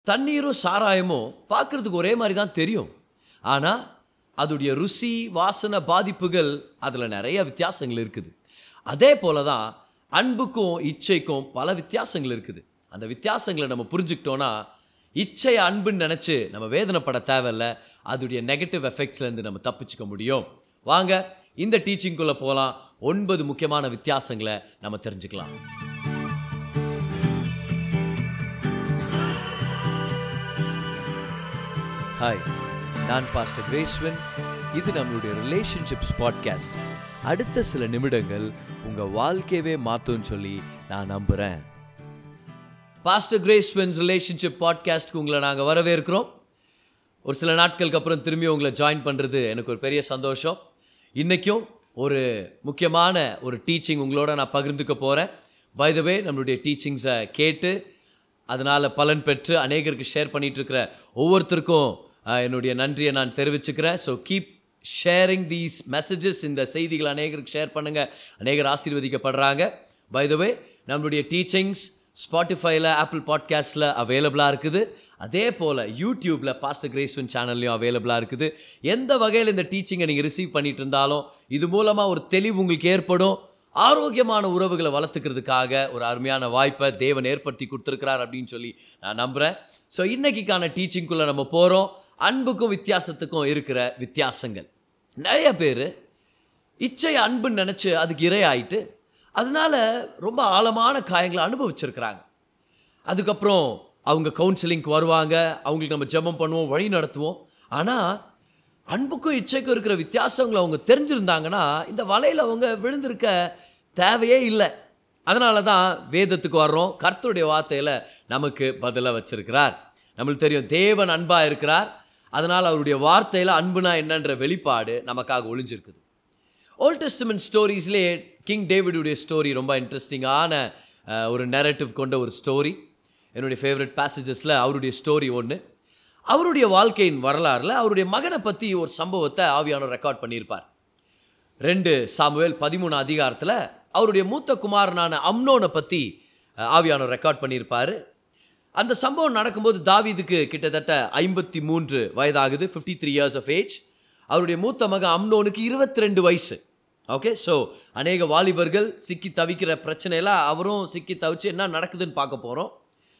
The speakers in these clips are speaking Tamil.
தண்ணீரும் சாராயமும் பார்க்குறதுக்கு ஒரே மாதிரி தான் தெரியும் ஆனால் அதோடைய ருசி வாசனை பாதிப்புகள் அதில் நிறைய வித்தியாசங்கள் இருக்குது அதே போல தான் அன்புக்கும் இச்சைக்கும் பல வித்தியாசங்கள் இருக்குது அந்த வித்தியாசங்களை நம்ம புரிஞ்சுக்கிட்டோன்னா இச்சை அன்புன்னு நினச்சி நம்ம வேதனைப்பட தேவையில்ல அதோடைய நெகட்டிவ் எஃபெக்ட்ஸ்லேருந்து நம்ம தப்பிச்சுக்க முடியும் வாங்க இந்த டீச்சிங்குள்ளே போகலாம் ஒன்பது முக்கியமான வித்தியாசங்களை நம்ம தெரிஞ்சுக்கலாம் ஹாய் நான் பாஸ்டர் கிரேஸ்வன் இது நம்மளுடைய ரிலேஷன்ஷிப்ஸ் பாட்காஸ்ட் அடுத்த சில நிமிடங்கள் உங்கள் வாழ்க்கையவே மாற்றும்னு சொல்லி நான் நம்புகிறேன் பாஸ்டர் கிரேஸ்வன்ஸ் ரிலேஷன்ஷிப் பாட்காஸ்ட்க்கு உங்களை நாங்கள் வரவேற்கிறோம் ஒரு சில நாட்களுக்கு அப்புறம் திரும்பி உங்களை ஜாயின் பண்ணுறது எனக்கு ஒரு பெரிய சந்தோஷம் இன்றைக்கும் ஒரு முக்கியமான ஒரு டீச்சிங் உங்களோட நான் பகிர்ந்துக்க போகிறேன் பை த வே நம்மளுடைய டீச்சிங்ஸை கேட்டு அதனால் பலன் பெற்று அநேகருக்கு ஷேர் பண்ணிட்டு இருக்கிற ஒவ்வொருத்தருக்கும் அஹ், என்னுடைய நன்றியை நான் தெரிவிச்சுக்கிறேன் so keep sharing these messages இந்த செய்திகளை அநேகருக்கு ஷேர் பண்ணுங்கள் அநேகர் ஆசீர்வதிக்கப்படுறாங்க பை த வே நம்மளுடைய டீச்சிங்ஸ் ஸ்பாட்டிஃபைல ஆப்பிள் பாட்காஸ்ட்டில் அவைலபிளாக இருக்குது அதே போல் யூடியூப்பில் பாஸ்டர் கிரேஸ்வன் சேனல்லையும் அவைலபிளாக இருக்குது எந்த வகையில் இந்த டீச்சிங்கை நீங்கள் ரிசீவ் பண்ணிட்டு இருந்தாலும் இது மூலமாக ஒரு தெளிவு உங்களுக்கு ஏற்படும் ஆரோக்கியமான உறவுகளை வளர்த்துக்கிறதுக்காக ஒரு அருமையான வாய்ப்பை தேவன் ஏற்படுத்தி கொடுத்துருக்கிறார் அப்படின்னு சொல்லி நான் நம்புகிறேன் ஸோ இன்னைக்கான டீச்சிங்குள்ளே நம்ம போகிறோம் அன்புக்கும் வித்தியாசத்துக்கும் இருக்கிற வித்தியாசங்கள் நிறைய பேர் இச்சை அன்புன்னு நினச்சி அதுக்கு இரையாயிட்டு அதனால ரொம்ப ஆழமான காயங்களை அனுபவிச்சிருக்கிறாங்க அதுக்கப்புறம் அவங்க கவுன்சிலிங்க்கு வருவாங்க அவங்களுக்கு நம்ம ஜெபம் பண்ணுவோம் வழி நடத்துவோம் ஆனால் அன்புக்கும் இச்சைக்கும் இருக்கிற வித்தியாசங்களை அவங்க தெரிஞ்சிருந்தாங்கன்னா இந்த வலையில் அவங்க விழுந்திருக்க தேவையே இல்லை அதனால தான் வேதத்துக்கு வர்றோம் கர்த்தருடைய வார்த்தையில் நமக்கு பதிலாக வச்சிருக்கிறார் நம்மளுக்கு தெரியும் தேவன் அன்பாக இருக்கிறார் அதனால் அவருடைய வார்த்தையில் அன்புனா என்னன்ற வெளிப்பாடு நமக்காக ஒளிஞ்சிருக்குது ஓல்ட் டெஸ்டமெண்ட் ஸ்டோரிஸ்லேயே கிங் டேவிடுடைய ஸ்டோரி ரொம்ப இன்ட்ரெஸ்டிங்கான அஹ், ஒரு நெரட்டிவ் கொண்ட ஒரு ஸ்டோரி என்னுடைய ஃபேவரட் பேசேஜஸில் அவருடைய ஸ்டோரி ஒன்று அவருடைய வாழ்க்கையின் வரலாறில் அவருடைய மகனை பற்றி ஒரு சம்பவத்தை ஆவியானவர் ரெக்கார்ட் பண்ணியிருப்பார் ரெண்டு சாமுவேல் பதிமூணு அதிகாரத்தில் அவருடைய மூத்த குமாரனான அம்னோனை பற்றி அஹ், ஆவியானவர் ரெக்கார்ட் பண்ணியிருப்பார் அந்த சம்பவம் நடக்கும்போது தாவீதுக்கு கிட்டத்தட்ட ஐம்பத்தி மூன்று வயதாகுது fifty three years of age அவருடைய மூத்த மகன் அம்னோனுக்கு இருபத்தி ரெண்டு வயசு ஓகே ஸோ அநேக வாலிபர்கள் சிக்கி தவிக்கிற பிரச்சனையில அவரும் சிக்கி தவிச்சு என்ன நடக்குதுன்னு பார்க்க போகிறோம்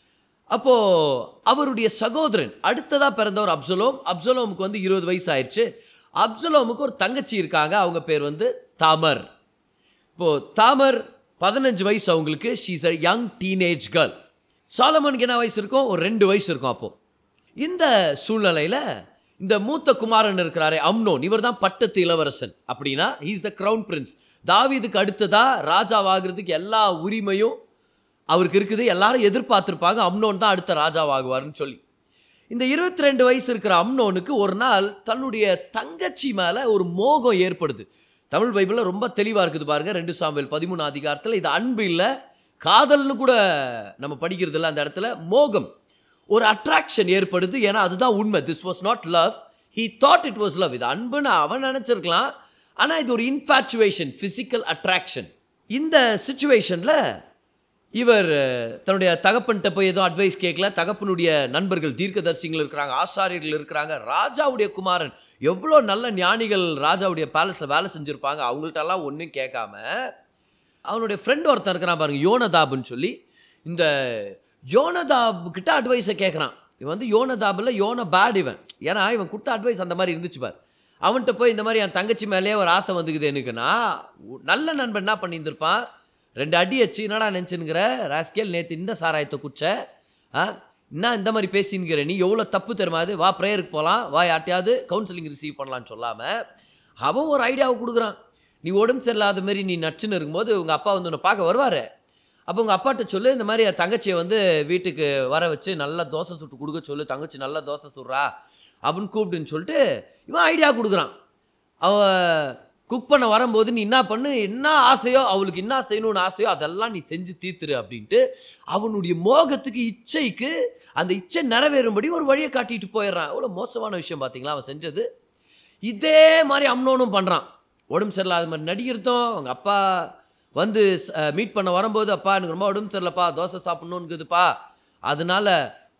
அப்போது அவருடைய சகோதரன் அடுத்ததாக பிறந்தவர் அப்சலோம் அப்சலோமுக்கு வந்து இருபது வயசு ஆயிடுச்சு அப்சலோமுக்கு ஒரு தங்கச்சி இருக்காங்க அவங்க பேர் வந்து தாமர் இப்போது தாமர் பதினஞ்சு வயசு அவங்களுக்கு she's a young teenage girl சாலமனுக்கு என்ன வயசு இருக்கும் ஒரு ரெண்டு வயசு இருக்கும் அப்போது இந்த சூழ்நிலையில் இந்த மூத்த குமாரன் இருக்கிறாரே அம்னோன் இவர் தான் பட்டத்து இளவரசன் அப்படின்னா இஸ் த crown பிரின்ஸ் தாவீதுக்கு அடுத்ததா ராஜாவாகிறதுக்கு எல்லா உரிமையும் அவருக்கு இருக்குது எல்லாரும் எதிர்பார்த்துருப்பாங்க அம்னோன் தான் அடுத்த ராஜாவாகுவார்னு சொல்லி இந்த இருபத்தி ரெண்டு வயசு இருக்கிற அம்னோனுக்கு ஒரு நாள் தன்னுடைய தங்கச்சி மேலே ஒரு மோகம் ஏற்படுது தமிழ் பைபிளில் ரொம்ப தெளிவாக இருக்குது பாருங்க ரெண்டு சாமுவேல் பதிமூணு அதிகாரத்தில் இது அன்பு இல்லை காதல்னு கூட நம்ம படிக்கிறது இல்லை அந்த இடத்துல மோகம் ஒரு அட்ராக்ஷன் ஏற்படுது ஏன்னா அதுதான் உண்மை this was not love he thought it was love இது அன்புன்னு அவன் நினச்சிருக்கலாம் ஆனால் இது ஒரு இன்ஃபேச்சுவேஷன் ஃபிசிக்கல் அட்ராக்ஷன் இந்த சுச்சுவேஷனில் இவர் அஹ், தன்னுடைய தகப்பன்கிட்ட போய் எதுவும் அட்வைஸ் கேட்கல தகப்பனுடைய நண்பர்கள் தீர்க்கதரிசிகள் இருக்கிறாங்க ஆசாரியர்கள் இருக்கிறாங்க ராஜாவுடைய குமாரன் எவ்வளோ நல்ல ஞானிகள் ராஜாவுடைய பேலஸில் வேலை செஞ்சுருப்பாங்க அவங்கள்ட்டெல்லாம் ஒன்றும் கேட்காம அவனுடைய ஃப்ரெண்ட் ஒருத்தன் இருக்கிறான் பாருங்க யோனதாப்னு சொல்லி இந்த யோனதாப் கிட்ட அட்வைஸை கேட்குறான் இவன் வந்து யோனதாபில் யோன பேட் இவன் ஏன்னா இவன் கொடுத்த அட்வைஸ் அந்த மாதிரி இருந்துச்சு பார் அவன்கிட்ட போய் இந்த மாதிரி என் தங்கச்சி மேலேயே ஒரு ஆசை வந்துக்குது எனக்குன்னா உ- நல்ல நண்பன் என்ன பண்ணியிருந்திருப்பான் ரெண்டு அடி வச்சு என்னடா நினச்சினுங்கிற ராஸ்கேல் நேற்று இந்த சாராயத்தை குச்ச ஆ என்ன இந்த மாதிரி பேசினுங்கிற நீ எவ்வளோ தப்பு தெரியுமா அது வா ப்ரேயருக்கு போகலாம் வா யார்ட்டையாவது கவுன்சிலிங் ரிசீவ் பண்ணலான்னு சொல்லாமல் அவன் ஒரு ஐடியாவை கொடுக்குறான் நீ உடம்பு சரியில்லாத மாதிரி நீ நச்சுன்னு இருக்கும்போது உங்கள் அப்பா வந்து உன்னை பார்க்க வருவார் அப்போ உங்கள் அப்பாட்ட சொல்லு இந்த மாதிரி என் தங்கச்சியை வந்து வீட்டுக்கு வர வச்சு நல்லா தோசை சுட்டு கொடுக்க சொல்லு தங்கச்சி நல்லா தோசை சுடுறா அப்படின்னு கூப்பிட்டுன்னு சொல்லிட்டு இவன் ஐடியா கொடுக்குறான் அவ குக் பண்ண வரும்போது நீ என்ன பண்ணு என்ன ஆசையோ அவளுக்கு என்ன செய்யணும்னு ஆசையோ அதெல்லாம் நீ செஞ்சு தீர்த்துரு அப்படின்ட்டு அவனுடைய மோகத்துக்கு இச்சைக்கு அந்த இச்சை நிறைவேறும்படி ஒரு வழியை காட்டிட்டு போயிடுறான் எவ்வளோ மோசமான விஷயம் பார்த்தீங்களா அவன் செஞ்சது இதே மாதிரி அம்னோனும் பண்ணுறான் உடம்பு சரியில்லாத மாதிரி நடிகர்த்தும் அவங்க அப்பா வந்து மீட் பண்ண வரும்போது அப்பா எனக்கு ரொம்ப உடம்பு சரியில்லப்பா தோசை சாப்பிட்ணுன்னுக்குதுப்பா அதனால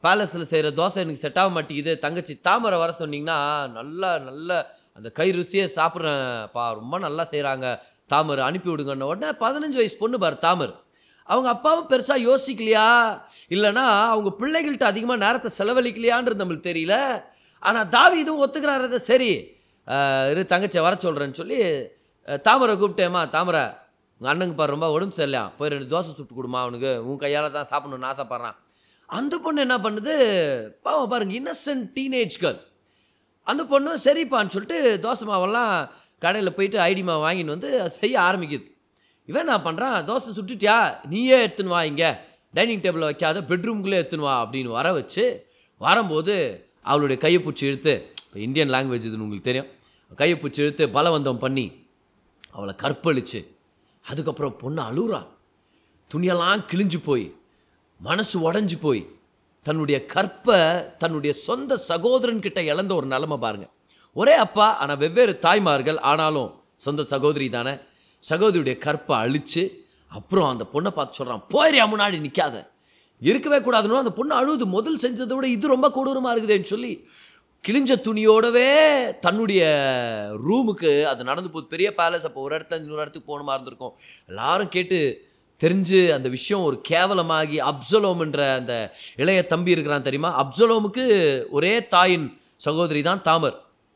பேலஸில் செய்கிற தோசை எனக்கு செட் ஆக மாட்டேங்குது தங்கச்சி தாமரை வர சொன்னீங்கன்னா நல்லா நல்ல அந்த கை ருசியை சாப்பிட்றேன்ப்பா ரொம்ப நல்லா செய்கிறாங்க தாமரை அனுப்பி விடுங்கன்ன உடனே பதினஞ்சு வயசு பொண்ணு பாரு தாமர் அவங்க அப்பாவும் பெருசாக யோசிக்கலையா இல்லைன்னா அவங்க பிள்ளைகள்கிட்ட அதிகமாக நேரத்தை செலவழிக்கலையான்றது நம்மளுக்கு தெரியல ஆனால் தாவி இதுவும் ஒத்துக்கிறாரு அதை சரி அஹ், இரு தங்கச்சியை வர சொல்கிறேன்னு சொல்லி அஹ், தாமரை கூப்பிட்டேம்மா தாமரை உங்கள் அண்ணனுக்கு பாரு ரொம்ப உடம்பு சரியில்லையா போய் ரெண்டு தோசை சுட்டு கொடுமா அவனுக்கு உன் கையால் தான் சாப்பிடணும்னு ஆசைப்பட்றான் அந்த பொண்ணு என்ன பண்ணுது பாவம் பாருங்க இன்னசென்ட் டீனேஜ் கேர்ள் அந்த பொண்ணு சரிப்பான்னு சொல்லிட்டு தோசை மாவெல்லாம் கடையில் போயிட்டு ஐடி மாவு வாங்கின்னு வந்து அது செய்ய ஆரம்பிக்குது இவன் என்ன பண்ணுறான் தோசை சுட்டுட்டியா நீயே எடுத்துன்னு வா இங்கே டைனிங் டேபிளில் வைக்காத பெட்ரூம்குள்ளே எடுத்துன்னு வா அப்படின்னு வர வச்சு வரும்போது அவளுடைய கையை பிடிச்சி இழுத்து இப்போ இந்தியன் லாங்குவேஜ் இதுன்னு உங்களுக்கு தெரியும் கையை பிடிச்சி இழுத்து பலவந்தம் பண்ணி அவளை கற்பழிச்சு அதுக்கப்புறம் பொண்ணு அழுகுறா துணியெல்லாம் கிழிஞ்சு போய் மனசு உடஞ்சி போய் தன்னுடைய கற்பை தன்னுடைய சொந்த சகோதரன் கிட்ட இழந்த ஒரு நிலைமை பாருங்க ஒரே அப்பா ஆனால் வெவ்வேறு தாய்மார்கள் ஆனாலும் சொந்த சகோதரி தானே சகோதரியுடைய கற்பை அழிச்சு அப்புறம் அந்த பொண்ணை பார்த்து சொல்கிறான் போயிரியா முன்னாடி நிற்காத இருக்கவே கூடாதுன்னு அந்த பொண்ணு அழுது முதல் செஞ்சதை விட இது ரொம்ப கொடூரமாக இருக்குதேன்னு சொல்லி கிழிஞ்ச துணியோடவே தன்னுடைய ரூமுக்கு அது நடந்து போகுது பெரிய பேலஸ் அப்போ ஒரு இடத்துல இன்னொரு இடத்துக்கு போகணுமா இருந்திருக்கும் எல்லாரும் கேட்டு தெரிஞ்சு அந்த விஷயம் ஒரு கேவலமாகி அப்சலோம்ன்ற அந்த இளைய தம்பி இருக்கிறான் தெரியுமா அப்சலோமுக்கு ஒரே தாயின் சகோதரி தான் தாமர்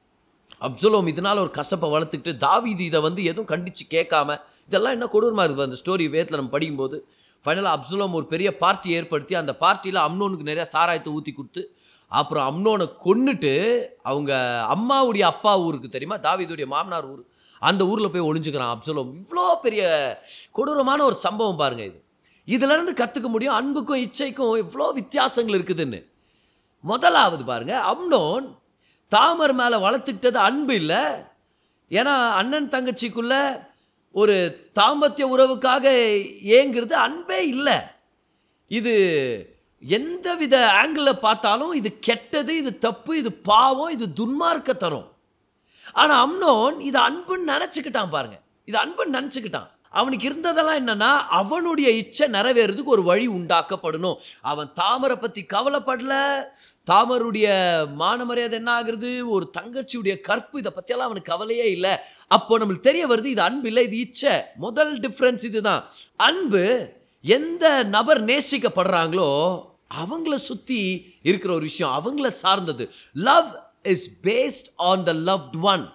அப்சலோம் இதனால் ஒரு கசப்பை வளர்த்துக்கிட்டு தாவீது இதை வந்து எதுவும் கண்டித்து கேட்காம இதெல்லாம் என்ன கொடூரமாக இருக்குது அந்த ஸ்டோரி வேத்தில் நம்ம படிக்கும்போது ஃபைனலாக அப்சலோம் ஒரு பெரிய பார்ட்டி ஏற்படுத்தி அந்த பார்ட்டியில் அம்னோனுக்கு நிறைய சாராயத்தை ஊற்றி கொடுத்து அப்புறம் அம்னோனை கொன்னுட்டு அவங்க அம்மாவுடைய அப்பா ஊருக்கு தெரியுமா தாவீதுடைய மாமனார் ஊர் அந்த ஊரில் போய் ஒளிஞ்சுக்கிறான் அப்சலோம் இவ்வளோ பெரிய கொடூரமான ஒரு சம்பவம் பாருங்க இது இதிலிருந்து கற்றுக்க முடியும் அன்புக்கும் இச்சைக்கும் இவ்வளோ வித்தியாசங்கள் இருக்குதுன்னு முதலாவது பாருங்க அம்னோன் தாமர் மேலே வளர்த்துக்கிட்டது அன்பு இல்லை ஏன்னா அண்ணன் தங்கச்சிக்குள்ள ஒரு தாம்பத்திய உறவுக்காக ஏங்குறது அன்பே இல்லை இது எந்தவித ஆங்கிளில் பார்த்தாலும் இது கெட்டது இது தப்பு இது பாவம் இது துன்மார்க்கத்தனம் ஆனால் அம்னோன் இது அன்புன்னு நினச்சிக்கிட்டான் பாருங்க இது அன்புன்னு நினச்சிக்கிட்டான் அவனுக்கு இருந்ததெல்லாம் என்னன்னா அவனுடைய இச்சை நிறைவேறதுக்கு ஒரு வழி உண்டாக்கப்படணும் அவன் தாமரை பற்றி கவலைப்படல தாமருடைய மான மரியாதை என்ன ஆகுறது ஒரு தங்கச்சியுடைய கற்பு இதை பற்றியெல்லாம் அவனுக்கு கவலையே இல்லை அப்போ நம்மளுக்கு தெரிய வருது இது அன்பு இல்லை இது இச்சை முதல் டிஃப்ரென்ஸ் இதுதான் அன்பு எந்த நபர் நேசிக்கப்படுறாங்களோ அவங்கள சுற்றி இருக்கிற ஒரு விஷயம் அவங்கள சார்ந்தது love is based on the loved one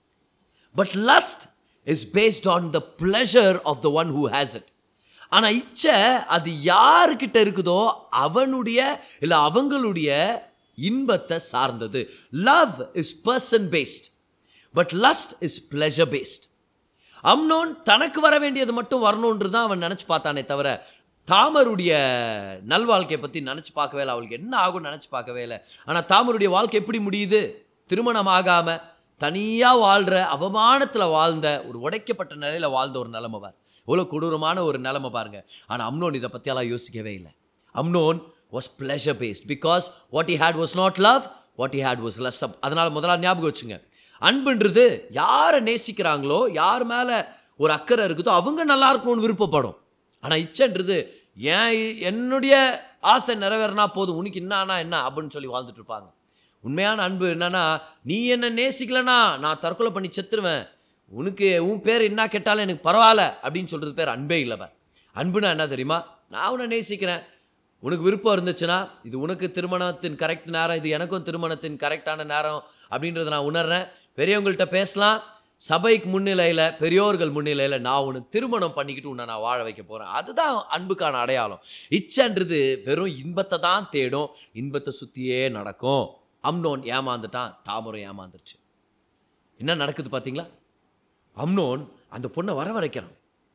but lust is based on the pleasure of the one who has it ஆனால் இச்சை அது யாருக்கிட்ட இருக்குதோ அவனுடைய இல்லை அவங்களுடைய இன்பத்தை சார்ந்தது love is person based but lust is pleasure based Amnon தனக்கு வர வேண்டியது மட்டும் வரணுன்றது தான் அவன் நினச்சி பார்த்தானே தவிர தாமருடைய நல்வாழ்க்கையை பற்றி நினச்சி பார்க்கவே இல்லை அவளுக்கு என்ன ஆகும்னு நினச்சி பார்க்கவே இல்லை ஆனால் தாமருடைய வாழ்க்கை எப்படி முடியுது திருமணம் ஆகாமல் தனியாக வாழ்கிற அவமானத்தில் வாழ்ந்த ஒரு உடைக்கப்பட்ட நிலையில் வாழ்ந்த ஒரு நிலைமை பார் எவ்வளோ கொடூரமான ஒரு நிலைமை பாருங்க ஆனால் அம்னோன் இதை பற்றியெல்லாம் யோசிக்கவே இல்லை Amnon was pleasure based because what he had was not love what he had was less up அதனால் முதல்ல ஞாபகம் வச்சுங்க அன்புன்றது யாரை நேசிக்கிறாங்களோ யார் மேலே ஒரு அக்கறை இருக்குதோ அவங்க நல்லா இருக்கணும்னு விருப்பப்படும் ஆனால் இச்சைன்றது ஏன் என்னுடைய ஆசை நிறைவேறினா போதும் உனக்கு என்னானா என்ன அப்படின்னு சொல்லி வாழ்ந்துட்டு இருப்பாங்க உண்மையான அன்பு என்னன்னா நீ என்ன நேசிக்கலனா நான் தற்கொலை பண்ணி செத்துருவேன் உனக்கு உன் பேர் என்ன கேட்டாலும் எனக்கு பரவாயில்ல அப்படின்னு சொல்கிறது பேர் அன்பே இல்லைவ அன்புனா என்ன தெரியுமா நான் உன்னை நேசிக்கிறேன் உனக்கு விருப்பம் இருந்துச்சுன்னா இது உனக்கு திருமணத்தின் கரெக்ட் நேரம் இது எனக்கும் திருமணத்தின் கரெக்டான நேரம் அப்படின்றத நான் உணர்றேன் பெரியவங்கள்ட்ட பேசலாம் சபைக்கு முன்னிலையில் பெரியோர்கள் முன்னிலையில் நான் உனக்கு திருமணம் பண்ணிக்கிட்டு உன்னை நான் வாழ வைக்க போகிறேன் அதுதான் அன்புக்கான அடையாளம் இச்சன்றது வெறும் இன்பத்தை தான் தேடும் இன்பத்தை சுற்றியே நடக்கும் அம்னோன் ஏமாந்துட்டான் தாமரம் ஏமாந்துருச்சு என்ன நடக்குது பார்த்தீங்களா அம்னோன் அந்த பொண்ணை வரவழைக்கிறான்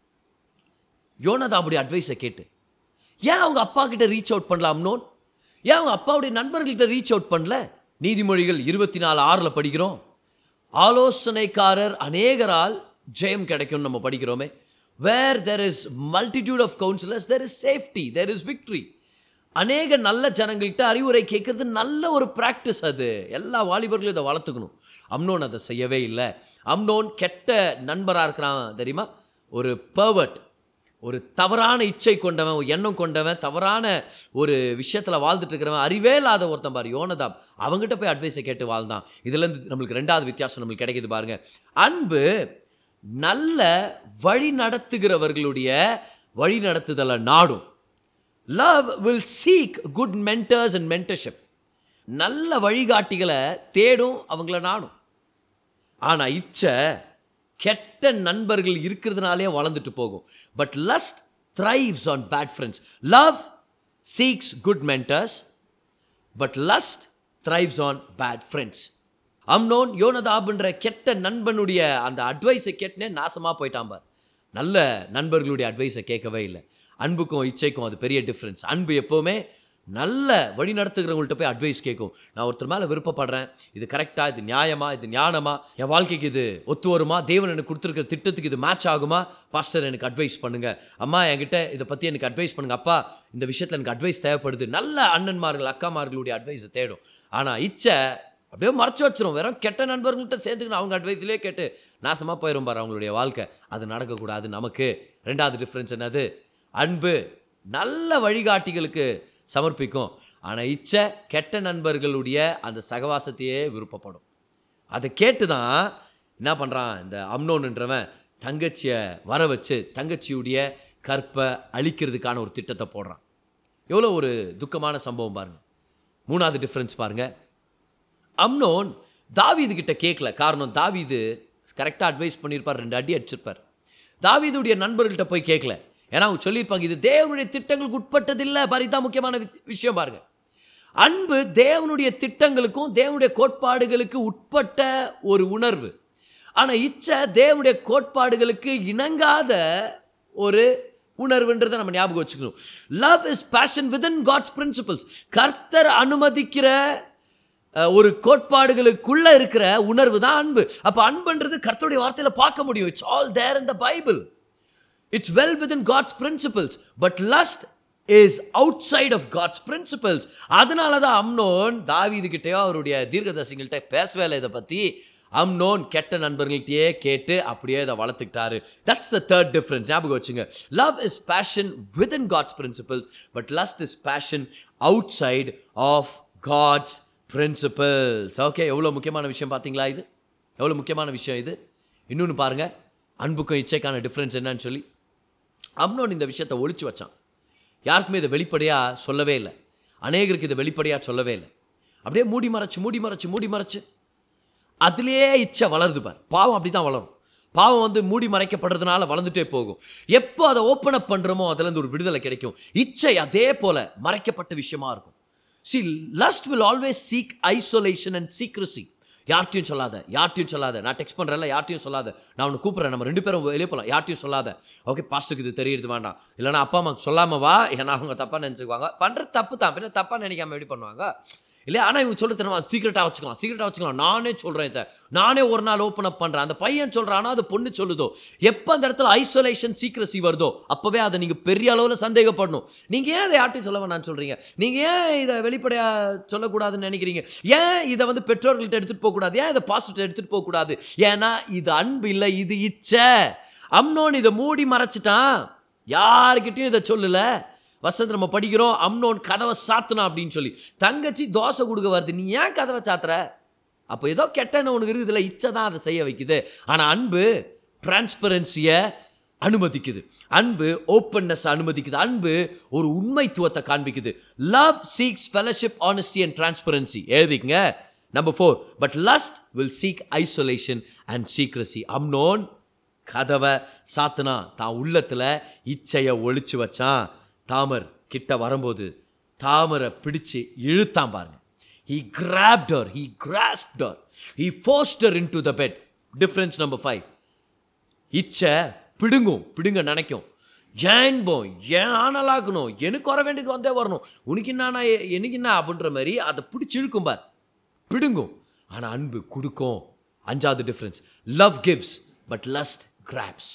யோனதாவுடைய அட்வைஸை கேட்டு ஏன் அவங்க அப்பா கிட்ட ரீச் அவுட் பண்ணல அம்னோன் ஏன் அவங்க அப்பாவுடைய நண்பர்கள்கிட்ட ரீச் அவுட் பண்ணல நீதிமொழிகள் இருபத்தி நாலு ஆறில் படிக்கிறோம் ஆலோசனைக்காரர் அநேகரால் ஜெயம் கிடைக்கும்னு நம்ம படிக்கிறோமே where there is multitude of counsellors there is safety there is victory அநேக நல்ல ஜனங்கள்கிட்ட அறிவுரை கேட்கறது நல்ல ஒரு ப்ராக்டிஸ் அது எல்லா வாலிபர்களும் இதை வளர்த்துக்கணும் அம்னோன் அதை செய்யவே இல்லை அம்னோன் கெட்ட நண்பராக இருக்கிறான் தெரியுமா ஒரு பர்வர்ட் ஒரு தவறான இச்சை கொண்டவன் ஒரு எண்ணம் கொண்டவன் தவறான ஒரு விஷயத்தில் வாழ்ந்துட்டு இருக்கிறவன் அறிவே இல்லாத ஒருத்தன் பாரு யோனதாப் அவங்ககிட்ட போய் அட்வைஸை கேட்டு வாழ்ந்தான் இதுலேருந்து நம்மளுக்கு ரெண்டாவது வித்தியாசம் நம்மளுக்கு கிடைக்குது பாருங்க அன்பு நல்ல வழி நடத்துகிறவர்களுடைய வழி நடத்துதலை நாடும் love will seek good mentors and mentorship நல்ல வழிகாட்டிகளை தேடும் அவங்கள நாடும் ஆனால் இச்சை கெட்ட நண்பர்கள் இருக்கிறதுனாலே வளர்ந்துட்டு போகும் but lust thrives on bad friends love seeks good mentors but lust thrives on bad friends Amnon யோனதாப்ன்ற கெட்ட நண்பனுடைய அந்த அட்வைஸை கேட்டுனே நாசமாக போயிட்டான் பார் நல்ல நண்பர்களுடைய அட்வைஸை கேட்கவே இல்லை அன்புக்கும் இச்சைக்கும் அது பெரிய டிஃப்ரென்ஸ் அன்பு எப்போவுமே நல்ல வழி நடத்துகிறவங்கள்ட்ட போய் அட்வைஸ் கேட்கும் நான் ஒருத்தர் மேலே விருப்பப்படுறேன் இது கரெக்டாக இது நியாயமா இது ஞானமா என் வாழ்க்கைக்கு இது ஒத்து வருமா தேவன் எனக்கு கொடுத்துருக்கிற திட்டத்துக்கு இது மேட்ச் ஆகுமா பாஸ்டர் எனக்கு அட்வைஸ் பண்ணுங்க அம்மா என்கிட்ட இதை பற்றி எனக்கு அட்வைஸ் பண்ணுங்க அப்பா இந்த விஷயத்தில் எனக்கு அட்வைஸ் தேவைப்படுது நல்ல அண்ணன்மார்கள் அக்காமார்களுடைய அட்வைஸை தேடும் ஆனால் இச்சை அப்படியே மறைச்சு வச்சிரும் வெறும் கெட்ட நண்பர்கள்ட்ட சேர்ந்துக்கணும் அவங்க அட்வைஸ்லேயே கேட்டு நாசமாக போயிடும் பாரு அவங்களுடைய வாழ்க்கை அது நடக்கக்கூடாது நமக்கு ரெண்டாவது டிஃப்ரென்ஸ் என்னது அன்பு நல்ல வழிகாட்டிகளுக்கு சமர்ப்பிக்கும் ஆனால் இச்சை கெட்ட நண்பர்களுடைய அந்த சகவாசத்தையே விருப்பப்படும் அதை கேட்டு தான் என்ன பண்ணுறான் இந்த அம்னோன்ன்றவன் தங்கச்சியை வர வச்சு தங்கச்சியுடைய கற்பை அழிக்கிறதுக்கான ஒரு திட்டத்தை போடுறான் எவ்வளோ ஒரு துக்கமான சம்பவம் பாருங்க மூணாவது டிஃப்ரென்ஸ் பாருங்க அம்னோன் தாவீது கிட்ட கேட்கல காரணம் தாவீது கரெக்டாக அட்வைஸ் பண்ணியிருப்பார் ரெண்டு அடி அடிச்சிருப்பார் தாவீதுடைய நண்பர்கள்ட்ட போய் கேட்கல ஏன்னா அவங்க சொல்லியிருப்பாங்க இது தேவனுடைய திட்டங்களுக்கு உட்பட்டதில்லை பாரிதான் முக்கியமான வி- விஷயம் பாருங்க அன்பு தேவனுடைய திட்டங்களுக்கும் தேவனுடைய கோட்பாடுகளுக்கு உட்பட்ட ஒரு உணர்வு ஆனால் இச்சை தேவனுடைய கோட்பாடுகளுக்கு இணங்காத ஒரு உணர்வுன்றதை நம்ம ஞாபகம் வச்சுக்கணும் love is passion within God's principles கர்த்தர் அனுமதிக்கிற அஹ், ஒரு கோட்பாடுகளுக்குள்ள இருக்கிற உணர்வு தான் அன்பு அப்போ அன்புன்றது கர்த்தருடைய வார்த்தையில பார்க்க முடியும் it's all there in the Bible it's well within God's principles but lust is outside of God's principles அதனால தான் அம்னோன் தாவீது கிட்டயோ அவருடைய தீர்க்கதரிசிகள்கிட்ட பேசவே இல்லை இதை பற்றி அம்னோன் கெட்ட நண்பர்கள்ட்டயே கேட்டு அப்படியே இதை வளர்த்துக்கிட்டாரு தட்ஸ் த தேர்ட் டிஃப்ரென்ஸ் ஞாபகம் வச்சுங்க love is passion within God's principles but lust is passion outside of God's principles okay எவ்வளோ முக்கியமான விஷயம் பார்த்தீங்களா இது எவ்வளோ முக்கியமான விஷயம் இது இன்னொன்று பாருங்கள் அன்புக்கும் இச்சைக்கான டிஃப்ரென்ஸ் என்னன்னு சொல்லி அம்னோன் இந்த விஷயத்தை ஒளிச்சு வச்சான் யாருக்குமே இதை வெளிப்படையாக சொல்லவே இல்லை அநேகருக்கு இதை வெளிப்படையாக சொல்லவே இல்லை அப்படியே மூடி மறைச்சு மூடி மறைச்சு மூடி மறைச்சு அதுலேயே இச்சை வளருது பார் பாவம் அப்படி தான் வளரும் பாவம் வந்து மூடி மறைக்கப்படுறதுனால வளர்ந்துட்டே போகும் எப்போ அதை ஓப்பன் அப் பண்ணுறோமோ அதுலேருந்து ஒரு விடுதலை கிடைக்கும் இச்சை அதே போல மறைக்கப்பட்ட விஷயமா இருக்கும் see lust will always seek isolation and secrecy யார்ட்டையும் சொல்லாத யார்ட்டையும் சொல்லாத நான் டெக்ஸ்ட் பண்ணுறேன்ல யார்ட்டையும் சொல்லாத நான் உன்னை கூப்பிட்றேன் நம்ம ரெண்டு பேரும் வெளியே போகலாம் யார்ட்டையும் சொல்லாத ஓகே பாஸ்ட்டுக்கு இது தெரியறது வேண்டாம் இல்லைனா அப்பா அம்மாக்கு சொல்லாம வா ஏன்னா அவங்க தப்பாக நினச்சிக்குவாங்க பண்ணுறது தப்பு தான் பின்ன தப்பாக நினைக்காம எப்படி பண்ணுவாங்க இல்லையா ஆனால் இவங்க சொல்ல தெரியுமா சீக்கிரட்டாக வச்சுக்கலாம் சீக்கிரட்டாக வச்சுக்கலாம் நானே சொல்கிறேன் இதை நானே ஒரு நாள் ஓப்பன் அப் பண்ணுறேன் அந்த பையன் சொல்கிறான் ஆனால் அது பொண்ணு சொல்லுதோ எப்போ அந்த இடத்துல ஐசோலேஷன் சீக்ரஸி வருதோ அப்போவே அதை நீங்கள் பெரிய அளவில் சந்தேகப்படணும் நீங்கள் ஏன் அதை யார்ட்டையும் சொல்ல வேணாம்னு சொல்கிறீங்க நீங்கள் ஏன் இதை வெளிப்படையாக சொல்லக்கூடாதுன்னு நினைக்கிறீங்க ஏன் இதை வந்து பெற்றோர்கள்ட்ட எடுத்துகிட்டு போகக்கூடாது ஏன் இதை பாசிட்டிவ் எடுத்துகிட்டு போகக்கூடாது ஏன்னா இது அன்பு இல்லை இது இச்சை அம்னோன் இதை மூடி மறைச்சிட்டான் யாருக்கிட்டையும் இதை சொல்லலை வசந்த் நம்ம படிக்கிறோம் அம்னோன் கதவை சாத்துனா அப்படின்னு சொல்லி தங்கச்சி தோசை கொடுக்க வருது நீ ஏன் கதவை சாத்துற அப்போ ஏதோ கெட்டன உனக்கு இருக்குதுல்ல இச்சை தான் அதை செய்ய வைக்குது ஆனால் அன்பு டிரான்ஸ்பரன்சியை அனுமதிக்குது அன்பு ஓப்பன்னஸ் அனுமதிக்குது அன்பு ஒரு உண்மைத்துவத்தை காண்பிக்குது love seeks fellowship honesty and transparency எழுதிக்கங்க number four but lust will seek isolation and secrecy Amnon கதவை சாத்துனா தான் உள்ளத்தில் இச்சையை ஒளிச்சு வச்சான் தாமர் கிட்ட வரும்போது தாமரை பிடிச்சு இழுத்தான் பாருங்க he grabbed her he grasped her he forced her into the bed difference number five இச்சை பிடுங்கும் பிடுங்க நினைக்கும் ஏன்போம் ஏன் ஆனலாக்கணும் எனக்கு வர வேண்டியது வந்தே வரணும் உனக்கு என்னன்னா எ- எனக்கு என்ன அப்படின்ற மாதிரி அதை பிடிச்சி இழுக்கும் பார் பிடுங்கும் ஆனால் அன்பு கொடுக்கும் அஞ்சாவது difference love gives but lust grabs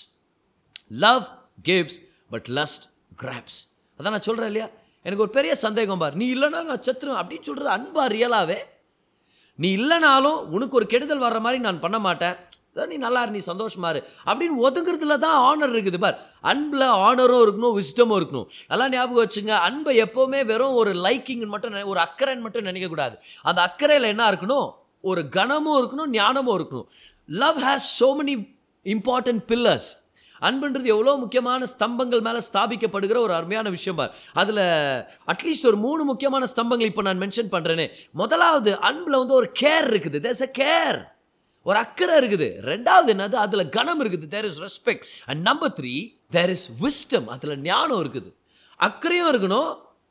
love gives but lust grabs அதான் நான் சொல்கிறேன் இல்லையா எனக்கு ஒரு பெரிய சந்தேகம் பார் நீ இல்லைன்னா நான் செத்துருவேன் அப்படின்னு சொல்கிறது அன்பா ரியலாவே நீ இல்லைனாலும் உனக்கு ஒரு கெடுதல் வர்ற மாதிரி நான் பண்ண மாட்டேன் இதோ நீ நல்லா இரு நீ சந்தோஷமா இரு அப்படின்னு ஒதுங்குறதுல தான் ஆனர் இருக்குது பார் அன்பில் ஆனரும் இருக்கணும் விஸ்டமும் இருக்கணும் நல்லா ஞாபகம் வச்சுங்க அன்பை எப்போவுமே வெறும் ஒரு லைக்கிங் மட்டும் நினை- ஒரு அக்கறைன்னு மட்டும் நினைக்கக்கூடாது அந்த அக்கறையில் என்ன இருக்கணும் ஒரு கனமும் இருக்கணும் ஞானமும் இருக்கணும் love has so many important pillars அன்புன்றது எவ்வளோ முக்கியமான ஸ்தம்பங்கள் மேலே ஸ்தாபிக்கப்படுகிற ஒரு அருமையான விஷயம் பார் அதில் அட்லீஸ்ட் ஒரு மூணு முக்கியமான ஸ்தம்பங்கள் இப்போ நான் மென்ஷன் பண்ணுறேனே முதலாவது அன்பில் வந்து ஒரு கேர் இருக்குது தேர்ஸ் a கேர் ஒரு அக்கறை இருக்குது ரெண்டாவது என்னது அதில் கனம் இருக்குது there is respect and number three there is wisdom அதில் ஞானம் இருக்குது அக்கறையும் இருக்கணும்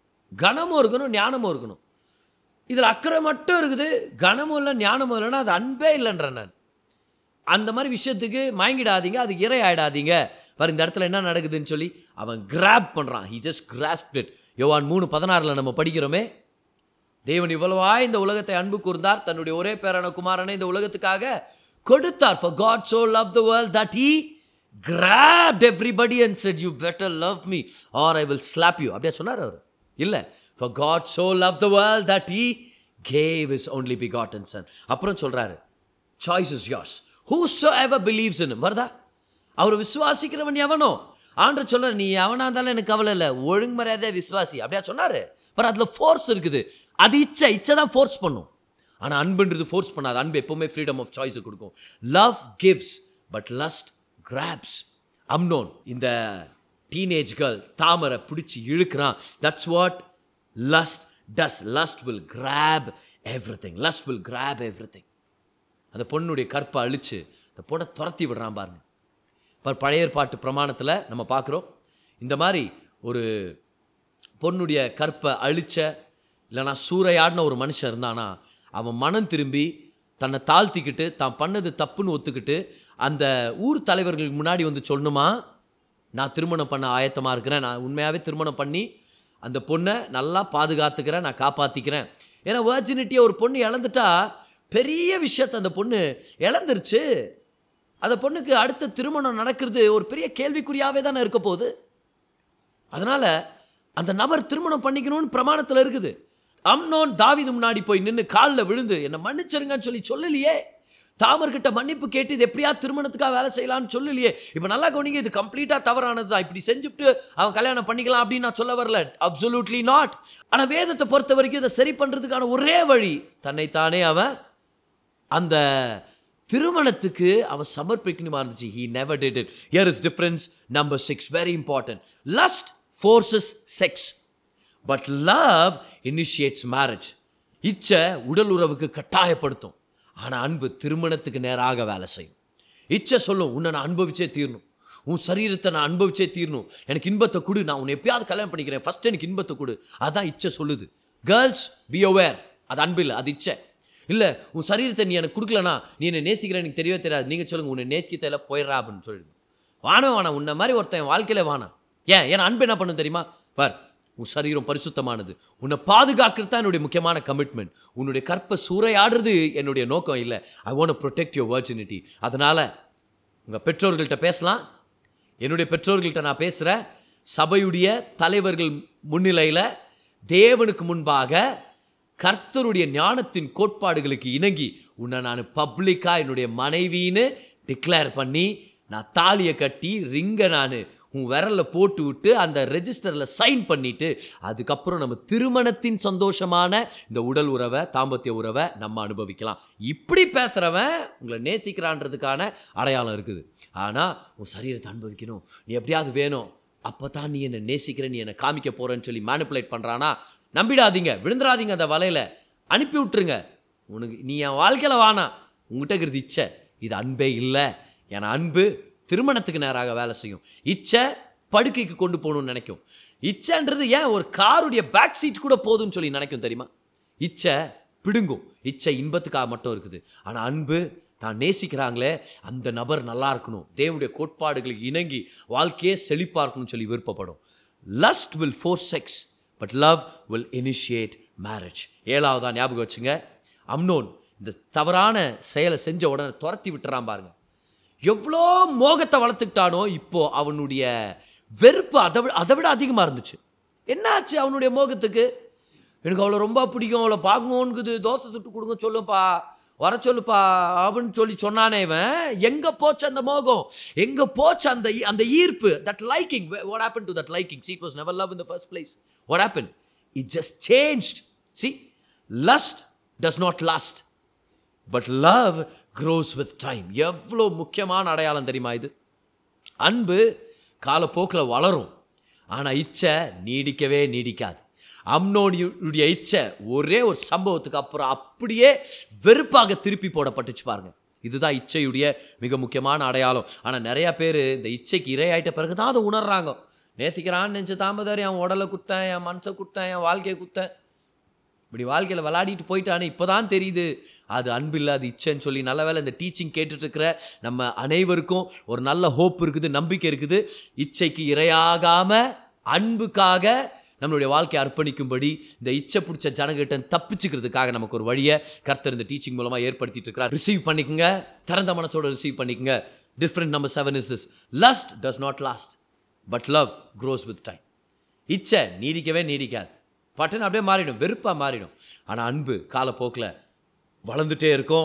கனமும் இருக்கணும் ஞானமும் இருக்கணும் இதில் அக்கறை மட்டும் இருக்குது கனமும் இல்லை ஞானமும் இல்லைன்னா அது அன்பே இல்லைன்றேன் நான் அந்த மாதிரி விஷயத்துக்கு மயங்கிடாதீங்க அது இறை ஆயிடாதீங்க பாரு இந்த இடத்துல என்ன நடக்குதுன்னு சொல்லி அவன் கிராப் பண்ணுறான் ஹி ஜஸ்ட் கிராஸ்ட் இட் யோவான் மூணு பதினாறில் நம்ம படிக்கிறோமே தேவன் இவ்வளவா இந்த உலகத்தை அன்பு கூர்ந்தார் தன்னுடைய ஒரே பேரான குமாரனை இந்த உலகத்துக்காக கொடுத்தார் for god so loved the world that he grabbed everybody and said you better love me or i will slap you அப்படியே சொன்னார் அவர் இல்ல for god so loved the world that he gave his only begotten son அப்புறம் சொல்றாரு choice is yours whosoever believes in him வருதா அவர் விசுவாசிக்கிறவன் எவனோ ஆண்டு சொல்ற நீ எவனா இருந்தாலும் எனக்கு கவலை இல்லை ஒழுங்கு மரியாதை விசுவாசி அப்படியா சொன்னாரு பட் அதுல ஃபோர்ஸ் இருக்குது அது இச்சை இச்சை தான் ஃபோர்ஸ் பண்ணும் ஆனா அன்புன்றது ஃபோர்ஸ் பண்ணாது அன்பு எப்பவுமே ஃப்ரீடம் ஆஃப் சாய்ஸ் கொடுக்கும் love gives but lust grabs Amnon இந்த டீனேஜ் கேர்ள் தாமரை பிடிச்சி இழுக்கிறான் that's what lust does lust will grab everything lust will grab everything அந்த பொண்ணுடைய கற்பை அழிச்சு அந்த பொண்ணை துரத்தி விடுறான் பாருங்க இப்போ பழைய ஏற்பாட்டு பிரமாணத்தில் நம்ம பார்க்குறோம் இந்த மாதிரி ஒரு பொண்ணுடைய கற்பை அழிச்ச இல்லைனா சூறையாடின ஒரு மனுஷன் இருந்தானா அவன் மனம் திரும்பி தன்னை தாழ்த்திக்கிட்டு தான் பண்ணது தப்புன்னு ஒத்துக்கிட்டு அந்த ஊர் தலைவர்களுக்கு முன்னாடி வந்து சொல்லணுமா நான் திருமணம் பண்ண ஆயத்தமாக இருக்கிறேன் நான் உண்மையாகவே திருமணம் பண்ணி அந்த பொண்ணை நல்லா பாதுகாத்துக்கிறேன் நான் காப்பாற்றிக்கிறேன் ஏன்னா வேர்ஜினிட்டியை ஒரு பொண்ணு இழந்துட்டா பெரிய விஷயத்தை அந்த பொண்ணு இழந்துருச்சு அந்த பொண்ணுக்கு அடுத்த திருமணம் நடக்கிறது ஒரு பெரிய கேள்விக்குறியாவே தானே இருக்க போகுது அதனால அந்த நபர் திருமணம் பண்ணிக்கணும்னு பிரமாணத்தில் இருக்குது அம்னோன் தாவீது முன்னாடி போய் நின்று காலில் விழுந்து என்னை மன்னிச்சிருங்கன்னு சொல்லி சொல்லலையே தாமர்கிட்ட மன்னிப்பு கேட்டு இது எப்படியா திருமணத்துக்காக வேலை செய்யலாம்னு சொல்லலையே இப்போ நல்லா கவனிங்க இது கம்ப்ளீட்டாக தவறானது தான் இப்படி செஞ்சுட்டு அவன் கல்யாணம் பண்ணிக்கலாம் அப்படின்னு நான் சொல்ல வரல அப்சல்யூட்லி நாட் ஆனால் வேதத்தை பொறுத்த வரைக்கும் இதை சரி பண்ணுறதுக்கான ஒரே வழி தன்னைத்தானே அவன் அந்த திருமணத்துக்கு அவன் சமர்ப்பிக்கணுமா இருந்துச்சு he never did it here is difference number six very important lust forces sex but love initiates marriage இச்சை உடல் உறவுக்கு கட்டாயப்படுத்தும் ஆனால் அன்பு திருமணத்துக்கு நேராக வேலை செய்யும் இச்சை சொல்லும் உன்னை நான் அனுபவிச்சே தீரணும் உன் சரீரத்தை நான் அனுபவிச்சே தீரணும் எனக்கு இன்பத்தை கொடு நான் உன்னை எப்பயாவது கல்யாணம் பண்ணிக்கிறேன் ஃபர்ஸ்ட் எனக்கு இன்பத்தை கொடு அதான் இச்சை சொல்லுது கேர்ள்ஸ் பி aware அது அன்பு இல்லை அது இச்சை இல்லை உன் சரீரத்தை நீ எனக்கு கொடுக்கலனா நீ என்னை நேசிக்கிற எனக்கு தெரியவே தெரியாது நீங்கள் சொல்லுங்கள் உன்னை நேசிக்க தெரியல போயிடுறா அப்படின்னு சொல்லிடுங்க வானம் வானம் உன்னை மாதிரி ஒருத்தன் என் வாழ்க்கையில வானாம் ஏன் ஏன்னா அன்பு என்ன பண்ணும் தெரியுமா பார் உன் சரீரம் பரிசுத்தமானது உன்னை பாதுகாக்கிறது தான் என்னுடைய முக்கியமான கமிட்மெண்ட் உன்னுடைய கற்பை சூறையாடுறது என்னுடைய நோக்கம் இல்லை I want protect your virginity அதனால் உங்கள் பெற்றோர்கள்ட்ட பேசலாம் என்னுடைய பெற்றோர்கள்ட்ட நான் பேசுகிறேன் சபையுடைய தலைவர்கள் முன்னிலையில் தேவனுக்கு முன்பாக கர்த்தருடைய ஞானத்தின் கோட்பாடுகளுக்கு இணங்கி உன்னை நான் பப்ளிக்காக என்னுடைய மனைவின்னு டிக்ளேர் பண்ணி நான் தாலியை கட்டி ரிங்கை நான் உன் விரலில் போட்டு விட்டு அந்த ரெஜிஸ்டரில் சைன் பண்ணிட்டு அதுக்கப்புறம் நம்ம திருமணத்தின் சந்தோஷமான இந்த உடல் உறவை தாம்பத்திய உறவை நம்ம அனுபவிக்கலாம் இப்படி பேசுகிறவன் உங்களை நேசிக்கிறான்றதுக்கான அடையாளம் இருக்குது ஆனால் உன் சரீரத்தை அனுபவிக்கணும் நீ எப்படியாவது வேணும் அப்போ தான் நீ என்னை நேசிக்கிற நீ என்னை காமிக்க போகிறேன்னு சொல்லி மேனிப்புலேட் பண்ணுறானா நம்பிடாதீங்க விழுந்துடாதீங்க அந்த வலையில் அனுப்பி விட்டுருங்க உனக்கு நீ என் வாழ்க்கையில் வானா உங்ககிட்ட இருக்கிறது இச்சை இது அன்பே இல்லை ஏன்னா அன்பு திருமணத்துக்கு நேராக வேலை செய்யும் இச்சை படுக்கைக்கு கொண்டு போகணும்னு நினைக்கும் இச்சைன்றது ஏன் ஒரு காருடைய பேக் சீட் கூட போதும்னு சொல்லி நினைக்கும் தெரியுமா இச்சை பிடுங்கும் இச்சை இன்பத்துக்காக மட்டும் இருக்குது ஆனால் அன்பு தான் நேசிக்கிறாங்களே அந்த நபர் நல்லா இருக்கணும் தேவனுடைய கோட்பாடுகளுக்கு இணங்கி வாழ்க்கையே செழிப்பாக இருக்கணும்னு சொல்லி விருப்பப்படும் lust will force sex but love will initiate marriage ஏழாவதா ஞாபகம் வச்சுங்க அம்னோன் இந்த தவறான செயலை செஞ்ச உடனே துரத்தி விட்டுறான் பாருங்க எவ்வளோ மோகத்தை வளர்த்துக்கிட்டானோ இப்போ அவனுடைய வெறுப்பு அதை விட அதை விட அதிகமாக இருந்துச்சு என்னாச்சு அவனுடைய மோகத்துக்கு எனக்கு அவளை ரொம்ப பிடிக்கும் அவளை பார்க்கணுன்னுக்குது தோசை சுட்டு கொடுங்க சொல்லுப்பா வர சொல்லுப்பா அப்படின்னு சொல்லி சொன்னானே இவன் எங்க போச்சு அந்த மோகம் எங்க போச்சு அந்த அந்த ஈர்ப்பு that liking what happen to that liking see was never love in the first place what happen it just changed see lust does not last but love grows with time எவ்வளோ முக்கியமான அடையாளம் தெரியுமா இது அன்பு காலப்போக்கில் வளரும் ஆனால் இச்சை நீடிக்கவே நீடிக்காது அம்னோனியுடைய இச்சை ஒரே ஒரு சம்பவத்துக்கு அப்புறம் அப்படியே வெறுப்பாக திருப்பி போடப்பட்டுச்சு பாருங்க இதுதான் இச்சையுடைய மிக முக்கியமான அடையாளம் ஆனால் நிறையா பேர் இந்த இச்சைக்கு இரையாயிட்ட பிறகு தான் அதை உணர்றாங்க நேசிக்கிறான்னு நினச்ச தாமதாரி என் உடலை குத்தேன் என் மனசை குத்தேன் என் வாழ்க்கையை குத்தேன் இப்படி வாழ்க்கையில் விளையாடிட்டு போயிட்டானே இப்போ தான் தெரியுது அது அன்பு இல்லாத இச்சைன்னு சொல்லி நல்ல வேளை இந்த டீச்சிங் கேட்டுட்டு இருக்கிற நம்ம அனைவருக்கும் ஒரு நல்ல ஹோப் இருக்குது நம்பிக்கை இருக்குது இச்சைக்கு இரையாகாம அன்புக்காக நம்மளுடைய வாழ்க்கையை அர்ப்பணிக்கும்படி இந்த இச்சை பிடிச்ச ஜனகிட்ட தப்பிச்சுக்கிறதுக்காக நமக்கு ஒரு வழியை கர்த்தர் இந்த டீச்சிங் மூலமாக ஏற்படுத்திட்டு இருக்கிறார் ரிசீவ் பண்ணிக்கங்க திறந்த மனசோட ரிசீவ் பண்ணிக்கங்க different number seven is this lust does not last but love grows with time இச்சை நீடிக்கவே நீடிக்காது பட்டுன்னு அப்படியே மாறிடும் வெறுப்பாக மாறிடும் ஆனால் அன்பு காலப்போக்கில் வளர்ந்துட்டே இருக்கும்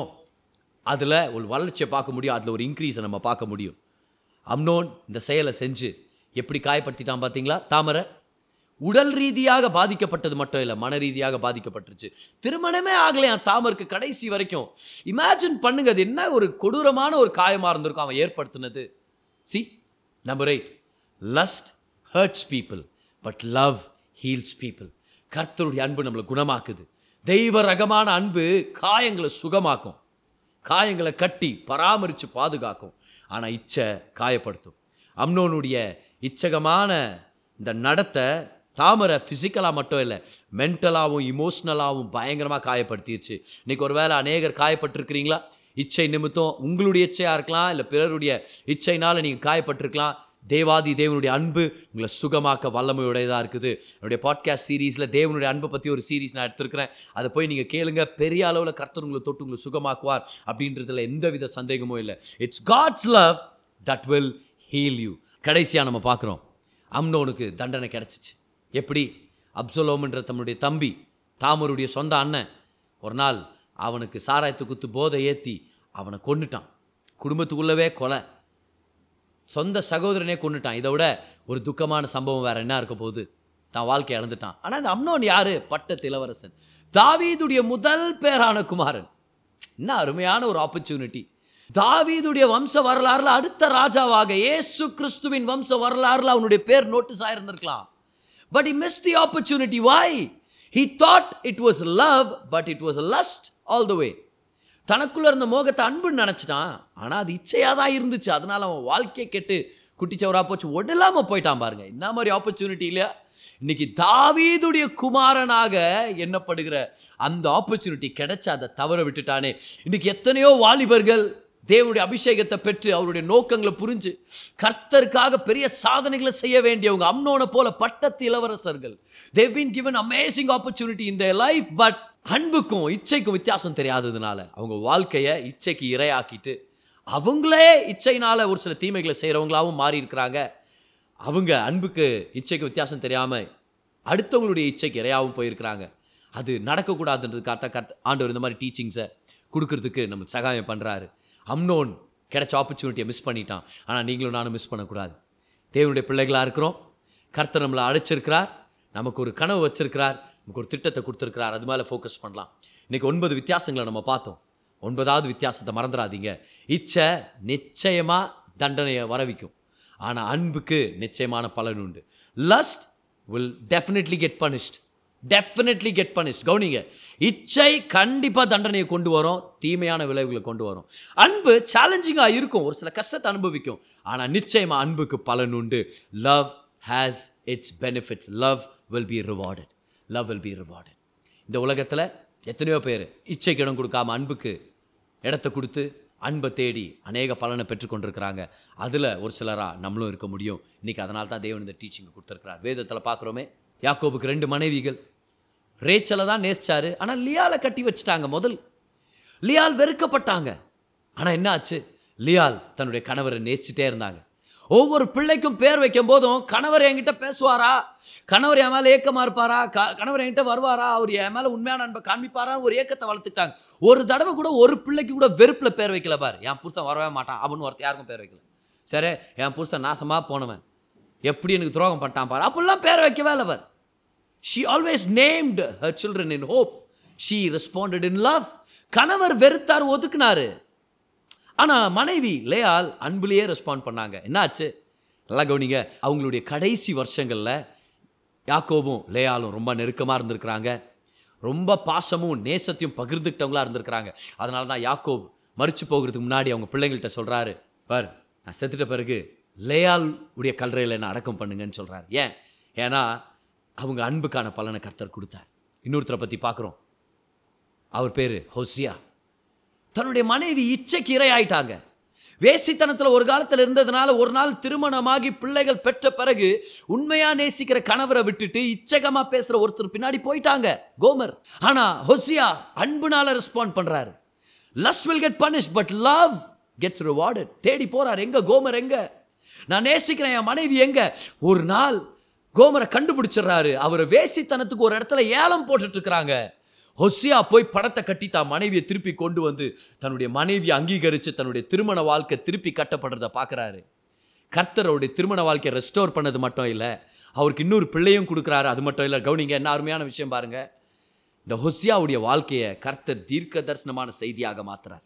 அதில் ஒரு வளர்ச்சியை பார்க்க முடியும் அதில் ஒரு இன்க்ரீஸை நம்ம பார்க்க முடியும் அம்னோன் இந்த செயலை செஞ்சு எப்படி காயப்படுத்திட்டான் பார்த்தீங்களா தாமரை உடல் ரீதியாக பாதிக்கப்பட்டது மட்டும் இல்லை மன ரீதியாக பாதிக்கப்பட்டுருச்சு திருமணமே ஆகலையா தாமருக்கு கடைசி வரைக்கும் இமேஜின் பண்ணுங்க அது என்ன ஒரு கொடூரமான ஒரு காயமாக இருந்திருக்கும் அவன் ஏற்படுத்தினது சி number eight lust hurts people but love heals people கர்த்தருடைய அன்பு நம்மளை குணமாக்குது தெய்வ ரகமான அன்பு காயங்களை சுகமாக்கும் காயங்களை கட்டி பராமரித்து பாதுகாக்கும் ஆனால் இச்சை காயப்படுத்தும் அம்னோனுடைய இச்சகமான இந்த நடத்தை தாமரை ஃபிசிக்கலாக மட்டும் இல்லை மென்டலாகவும் இமோஷ்னலாகவும் பயங்கரமாக காயப்படுத்திடுச்சு இன்னைக்கு ஒரு வேளை அநேகர் காயப்பட்டிருக்கிறீங்களா இச்சை நிமித்தம் உங்களுடைய இச்சையாக இருக்கலாம் இல்லை பிறருடைய இச்சைனால் நீங்கள் காயப்பட்டிருக்கலாம் தேவாதி தேவனுடைய அன்பு உங்களை சுகமாக்க வல்லமையுடையதாக இருக்குது என்னுடைய பாட்காஸ்ட் சீரீஸில் தேவனுடைய அன்பை பற்றி ஒரு சீரீஸ் நான் எடுத்திருக்கிறேன் அதை போய் நீங்கள் கேளுங்க பெரிய அளவில் கர்த்தர் உங்களை தொட்டு உங்களை சுகமாக்குவார் அப்படின்றதுல எந்தவித சந்தேகமும் இல்லை it's God's love that will heal you கடைசியாக நம்ம பார்க்குறோம் அம்னோனுக்கு தண்டனை கிடச்சிச்சு எப்படி அப்சலோம்ன்ற தன்னுடைய தம்பி தாமருடைய சொந்த அண்ணன் ஒரு நாள் அவனுக்கு சாராயத்தை குத்து போதை ஏற்றி அவனை கொன்னுட்டான் குடும்பத்துக்குள்ளவே கொலை சொந்த சகோதரனே கொண்டுட்டான் இதை விட ஒரு துக்கமான சம்பவம் வேற என்ன இருக்க போகுது தான் வாழ்க்கை இழந்துட்டான் ஆனால் இந்த அம்னோன் யாரு பட்டத்து இளவரசன் தாவீதுடைய முதல் பேரான குமாரன் என்ன அருமையான ஒரு ஆப்பர்ச்சுனிட்டி தாவீதுடைய வம்ச வரலாறுல அடுத்த ராஜாவாக இயேசு கிறிஸ்துவின் வம்ச வரலாறுல அவனுடைய பேர் நோட்டீஸ் ஆயிருந்திருக்கலாம் but he missed the opportunity why he thought it was love but it was lust all the way தனக்குள்ள இருந்த மோகத்தை அன்புன்னு நினச்சிட்டான் ஆனால் அது இச்சையாக தான் இருந்துச்சு அதனால அவன் வாழ்க்கையை கெட்டு குட்டிச்சவரா போச்சு ஒன்றில்லாம போயிட்டான் பாருங்க என்ன மாதிரி ஆப்பர்ச்சுனிட்டி இல்லையா இன்னைக்கு தாவீதுடைய குமாரனாக எண்ணப்படுகிற அந்த ஆப்பர்ச்சுனிட்டி கிடைச்ச அதை தவற விட்டுட்டானே இன்னைக்கு எத்தனையோ வாலிபர்கள் தேவனுடைய அபிஷேகத்தை பெற்று அவருடைய நோக்கங்களை புரிஞ்சு கர்த்தருக்காக பெரிய சாதனைகளை செய்ய வேண்டியவங்க அம்னோனை போல பட்டத்து இளவரசர்கள் they've been given amazing opportunity in their life but அன்புக்கும் இச்சைக்கும் வித்தியாசம் தெரியாததுனால அவங்க வாழ்க்கையை இச்சைக்கு இரையாக்கிட்டு அவங்களே இச்சையினால ஒரு சில தீமைகளை செய்கிறவங்களாவும் மாறி இருக்கிறாங்க அவங்க அன்புக்கு இச்சைக்கு வித்தியாசம் தெரியாமல் அடுத்தவங்களுடைய இச்சைக்கு இரையாகவும் போயிருக்கிறாங்க அது நடக்கக்கூடாதுன்றதுக்காக கர்த்த ஆண்டவர் இந்த மாதிரி டீச்சிங்ஸை கொடுக்கறதுக்கு நம்மளுக்கு சகாயம் பண்ணுறாரு அம்னோன் கிடைச்ச ஆப்பர்ச்சுனிட்டியை மிஸ் பண்ணிட்டான் ஆனால் நீங்களும் நானும் மிஸ் பண்ணக்கூடாது தேவனுடைய பிள்ளைகளாக இருக்கிறோம் கர்த்தர் நம்மளை அழைச்சிருக்கிறார் நமக்கு ஒரு கனவு வச்சிருக்கிறார் நமக்கு ஒரு திட்டத்தை கொடுத்துருக்கிறார் அது மேலே ஃபோக்கஸ் பண்ணலாம் இன்னைக்கு ஒன்பது வித்தியாசங்களை நம்ம பார்த்தோம் ஒன்பதாவது வித்தியாசத்தை மறந்துடாதீங்க இச்சை நிச்சயமாக தண்டனையை வரவிக்கும் ஆனால் அன்புக்கு நிச்சயமான பலன் உண்டு lust will definitely get punished definitely get punished கவனிங்க இச்சை கண்டிப்பாக தண்டனையை கொண்டு வரும் தீமையான விளைவுகளை கொண்டு வரும் அன்பு சேலஞ்சிங்காக இருக்கும் ஒரு சில கஷ்டத்தை அனுபவிக்கும் ஆனால் நிச்சயமாக அன்புக்கு பலன் உண்டு love has its benefits love will be rewarded love will be rewarded இந்த உலகத்தில் எத்தனையோ பேர் இச்சைக்கு இடம் கொடுக்காம அன்புக்கு இடத்த கொடுத்து அன்பை தேடி அநேக பலனை பெற்றுக்கொண்டிருக்கிறாங்க அதில் ஒரு சிலராக நம்மளும் இருக்க முடியும் இன்றைக்கி அதனால தான் தேவன் இந்த டீச்சிங் கொடுத்துருக்கிறார் வேதத்தில் பார்க்குறோமே யாக்கோபுக்கு ரெண்டு மனைவிகள் ரேச்சலை தான் நேசிச்சாரு ஆனால் லியாலை கட்டி வச்சுட்டாங்க முதல் லியால் வெறுக்கப்பட்டாங்க ஆனால் என்ன ஆச்சு லியால் தன்னுடைய கணவரை நேசிச்சுட்டே இருந்தாங்க ஒவ்வொரு பிள்ளைக்கும் பேர் வைக்கும் போதும் கணவர் என்கிட்ட பேசுவாரா கணவர் என் மேலே ஏக்கமா இருப்பாரா க- கணவர் என்கிட்ட வருவாரா அவர் என் மேலே உண்மையான அன்பை காண்பிப்பாரா ஒரு ஏக்கத்தை வளர்த்துக்கிட்டாங்க ஒரு தடவை கூட ஒரு பிள்ளைக்கு கூட வெறுப்பில் பேர் வைக்கல பாரு என் புருஷன் வரவே மாட்டான் அப்படின்னு ஒருத்தர் யாருக்கும் பேர் வைக்கல சரி என் புருஷன் நாசமாக போனவன் எப்படி எனக்கு துரோகம் பண்ணிட்டான் பாரு அப்படிலாம் பேர் வைக்கவே இல்லை for she always named her children in hope she responded in love கணவர் வெறுத்தார் ஒதுக்குனாரு ஆனால் மனைவி லேயால் அன்புலேயே ரெஸ்பாண்ட் பண்ணாங்க என்னாச்சு நல்லா கவனிங்க அவங்களுடைய கடைசி வருஷங்களில் யாக்கோபும் லேயாலும் ரொம்ப நெருக்கமாக இருந்திருக்கிறாங்க ரொம்ப பாசமும் நேசத்தையும் பகிர்ந்துக்கிட்டவங்களா இருந்திருக்கிறாங்க அதனால தான் யாக்கோப் மறிச்சு போகிறதுக்கு முன்னாடி அவங்க பிள்ளைங்கள்ட்ட சொல்கிறாரு பார் நான் செத்துட்ட பிறகு லேயால் உடைய கல்லறையில் என்ன அடக்கம் பண்ணுங்கன்னு சொல்கிறார் ஏன் ஏன்னா அவங்க அன்புக்கான பலனை கர்த்தர் கொடுத்தார் இன்னொருத்தரை பற்றி பார்க்குறோம் அவர் பேர் ஹொசியா தன்னுடைய மனைவி இச்சைக்கு இரையாயிட்டாங்க வேசித்தனத்தில் ஒரு காலத்தில் இருந்ததுனால ஒரு நாள் திருமணமாகி பிள்ளைகள் பெற்ற பிறகு உண்மையா நேசிக்கிற கணவரை விட்டுட்டு இச்சகமா பேசுற ஒருத்தர் பின்னாடி போயிட்டாங்க கோமர் ஆனா ஹொசியா அன்புனால ரெஸ்பாண்ட் பண்றாரு lust will get punish but love gets rewarded தேடி போறார் எங்க கோமர் எங்க நான் நேசிக்கிறேன் என் மனைவி எங்க ஒரு நாள் கோமரை கண்டுபிடிச்சிடுறாரு அவர் வேசித்தனத்துக்கு ஒரு இடத்துல ஏலம் போட்டுட்டு இருக்கிறாங்க ஹொசியா போய் படத்தை கட்டி தான் மனைவியை திருப்பி கொண்டு வந்து தன்னுடைய மனைவியை அங்கீகரித்து தன்னுடைய திருமண வாழ்க்கை திருப்பி கட்டப்படுறத பார்க்குறாரு கர்த்தர் அவருடைய திருமண வாழ்க்கையை ரெஸ்டோர் பண்ணது மட்டும் இல்லை அவருக்கு இன்னொரு பிள்ளையும் கொடுக்குறாரு அது மட்டும் இல்லை கவனிங்க என்ன அருமையான விஷயம் பாருங்க இந்த ஹொசியாவுடைய வாழ்க்கையை கர்த்தர் தீர்க்க தரிசனமான செய்தியாக மாத்துறார்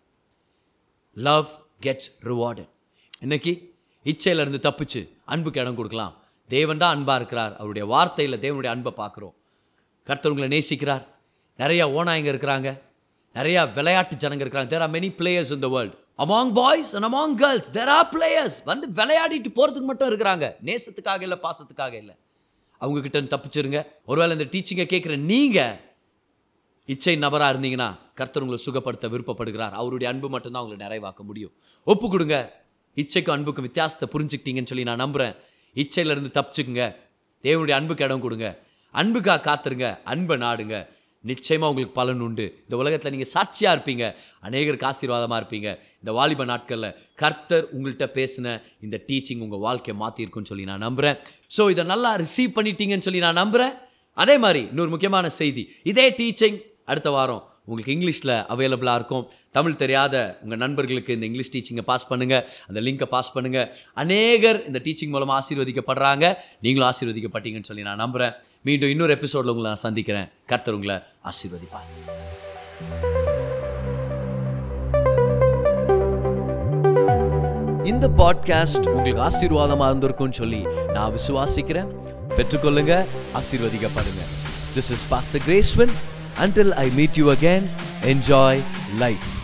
லவ் கெட்ஸ் ரிவார்டட் இன்னைக்கு இச்சையிலேருந்து தப்பிச்சு அன்புக்கு இடம் கொடுக்கலாம் தேவன் தான் அன்பாக இருக்கிறார் அவருடைய வார்த்தையில் தேவனுடைய அன்பை பார்க்குறோம் கர்த்தர் உங்களை நேசிக்கிறார் நிறைய ஓனாயங்க இருக்கிறாங்க நிறைய விளையாட்டு ஜனங்க இருக்கிறாங்க there are many players in the world among boys and among girls there are players வந்து விளையாடிட்டு போகிறதுக்கு மட்டும் இருக்கிறாங்க நேசத்துக்காக இல்லை பாசத்துக்காக இல்லை அவங்க கிட்ட இருந்து தப்பிச்சிருங்க ஒருவேளை இந்த டீச்சிங்கை கேட்குற நீங்கள் இச்சை நபராக இருந்தீங்கன்னா கர்த்தர் உங்களை சுகப்படுத்த விருப்பப்படுகிறார் அவருடைய அன்பு மட்டும்தான் உங்களை நிறைவாக்க முடியும் ஒப்பு கொடுங்க இச்சைக்கும் அன்புக்கும் வித்தியாசத்தை புரிஞ்சுக்கிட்டீங்கன்னு சொல்லி நான் நம்புகிறேன் இச்சையிலேருந்து தப்பிச்சுக்குங்க தேவனுடைய அன்புக்கு இடம் கொடுங்க அன்புக்காக காத்துருங்க அன்பை நாடுங்க நிச்சயமாக உங்களுக்கு பலன் உண்டு இந்த உலகத்தில் நீங்கள் சாட்சியாக இருப்பீங்க அநேகருக்கு ஆசீர்வாதமாக இருப்பீங்க இந்த வாலிப நாட்களில் கர்த்தர் உங்கள்கிட்ட பேசின இந்த டீச்சிங் உங்கள் வாழ்க்கையை மாற்றிருக்குன்னு சொல்லி நான் நம்புகிறேன் ஸோ இதை நல்லா ரிசீவ் பண்ணிட்டீங்கன்னு சொல்லி நான் நம்புகிறேன் அதே மாதிரி இன்னொரு முக்கியமான செய்தி இதே டீச்சிங் அடுத்த வாரம் உங்களுக்கு இங்கிலீஷில் அவைலபிளாக இருக்கும் தமிழ் தெரியாத உங்கள் நண்பர்களுக்கு இந்த இங்கிலீஷ் டீச்சிங்கை பாஸ் பண்ணுங்கள் அந்த லிங்கை பாஸ் பண்ணுங்கள் அநேகர் இந்த டீச்சிங் மூலமாக ஆசீர்வதிக்கப்படுறாங்க நீங்களும் ஆசீர்வதிக்கப்பட்டீங்கன்னு சொல்லி நான் நம்புகிறேன் மீண்டும் இன்னொரு எபிசோடில் உங்களை நான் சந்திக்கிறேன் கர்த்தர் உங்களை ஆசீர்வதிப்பார் இந்த பாட்காஸ்ட் உங்களுக்கு ஆசீர்வாதமா இருந்திருக்கும்னு சொல்லி நான் விசுவாசிக்கிறேன் பெற்றுக்கொள்ளுங்க ஆசீர்வதிக்கப்படுங்க திஸ் இஸ் பாஸ்டர் கிரேஸ்வன் until i meet you again enjoy life